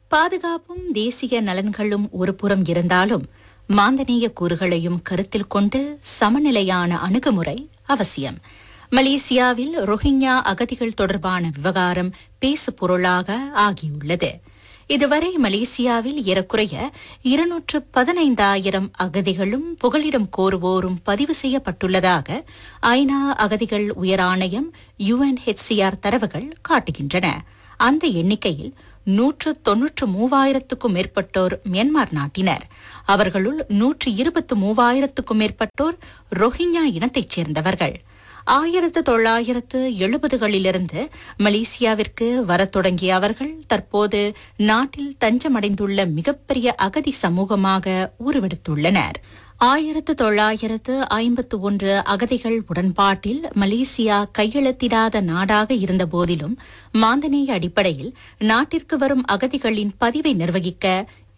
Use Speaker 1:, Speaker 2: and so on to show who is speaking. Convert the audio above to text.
Speaker 1: பாதுகாப்பும் தேசிய நலன்களும் ஒருபுறம் இருந்தாலும் மாந்தநேய கூறுகளையும் கருத்தில் கொண்டு சமநிலையான அணுகுமுறை அவசியம் மலேசியாவில் ரோஹிங்யா அகதிகள் தொடர்பான விவகாரம் பேசு பொருளாக ஆகியுள்ளது இதுவரை மலேசியாவில் ஏறக்குறைய இருநூற்று பதினைந்தாயிரம் அகதிகளும் புகலிடம் கோருவோரும் பதிவு செய்யப்பட்டுள்ளதாக ஐநா அகதிகள் உயர் ஆணையம் யுஎன்ஹெச்சிஆர் தரவுகள் காட்டுகின்றன அந்த எண்ணிக்கையில் நூற்று தொன்னூற்று மூவாயிரத்துக்கும் மேற்பட்டோர் மியான்மர் நாட்டினர் அவர்களுள் நூற்று இருபத்து மூவாயிரத்துக்கும் மேற்பட்டோர் ரோஹிங்யா இனத்தைச் சேர்ந்தவர்கள் ஆயிரத்து தொள்ளாயிரத்து எழுபதுகளிலிருந்து மலேசியாவிற்கு வரத் தொடங்கிய அவர்கள் தற்போது நாட்டில் தஞ்சமடைந்துள்ள மிகப்பெரிய அகதி சமூகமாக உருவெடுத்துள்ளனர் ஆயிரத்து தொள்ளாயிரத்து ஐம்பத்து ஒன்று அகதிகள் உடன்பாட்டில் மலேசியா கையெழுத்திடாத நாடாக இருந்த போதிலும் மாந்தநேய அடிப்படையில் நாட்டிற்கு வரும் அகதிகளின் பதிவை நிர்வகிக்க